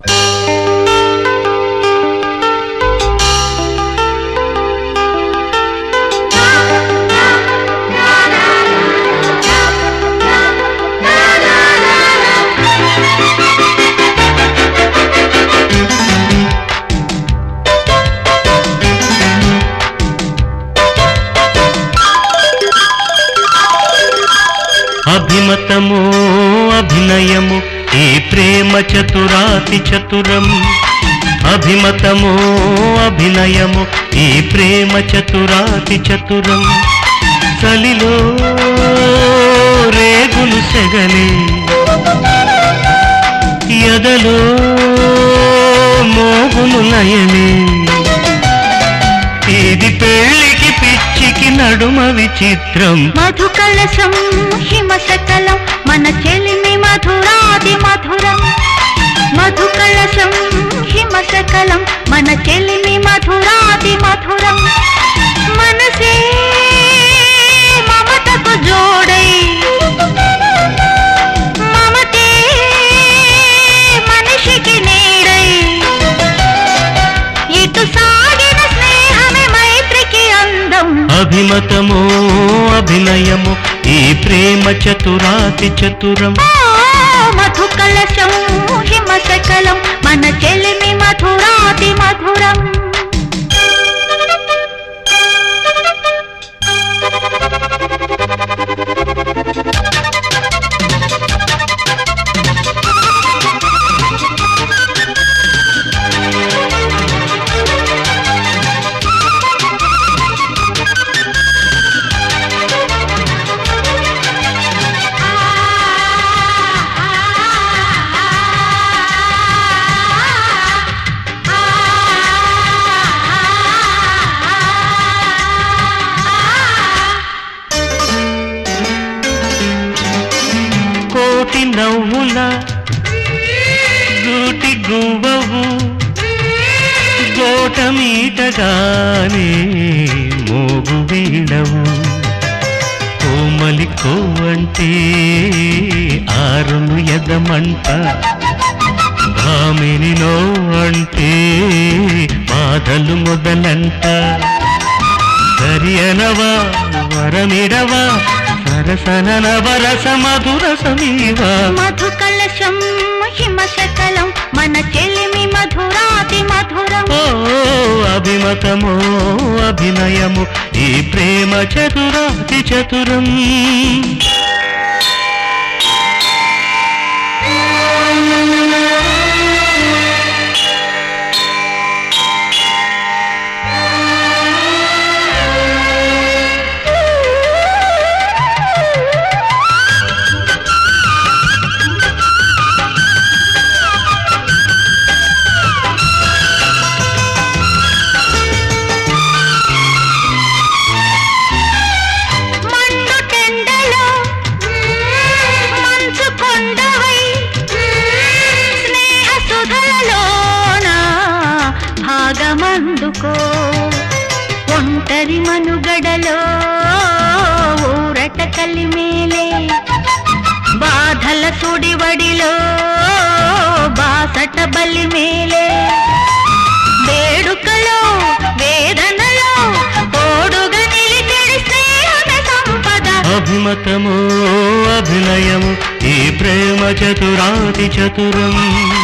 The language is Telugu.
అభిమతము అభినయము ఈ ప్రేమ చతురాతి చతురం అభిమతము అభినయము ఈ ప్రేమ చతురాతి చతురం చలిలో రేగులు సెగలే ఎదలో మోగులు నయలే ఇది పెళ్లికి పిచ్చికి నడుమ విచిత్రం మధు కలశం హిమ సకలం మన చెలిమి మధురాది మధురం మధు కలశం హిమ సకలం మన చెలిమి మధురాది మధురం మనసే మమతకు జోడై మమతే మనిషికి నీడై ఇటు సాగిన స్నేహమే మైత్రికి అందం అభిమతము అభినయము ఈ ప్రేమ చతురాతి చతురం ఓ మధు కలశం హిమ సకలం మన చెలిమి మధురాతి మధురం కోటి నవ్వుల గూటి గువ్వవు గోట మీటగానే మోగు వీడవు కోమలి కోవంటే ఆరును ఎదమంట భామినిలో అంటే బాధలు మొదలంట సరియనవా వరమిడవా సరసనన వరస మధుర సమీవా మధు కలశం హిమ సకలం మన చెలిమి మధురాతి మధురం ఓ అభిమతమో అభినయము ఈ ప్రేమ చతురాతి చతురం మండు టెండలో మంచు కొండవై స్నేహ సుధలలోన భాగమందుకో ఒంటరి మనుగడలో ఊరట కలిమేలే బాధల సుడివడిలో బాసట బలిమేలే వేడుకలో వేదనలో తోడుగా నిలిచెడి స్నేహమే సంపద అభిమతమో అభినయము ఈ ప్రేమ చతురాతి చతురం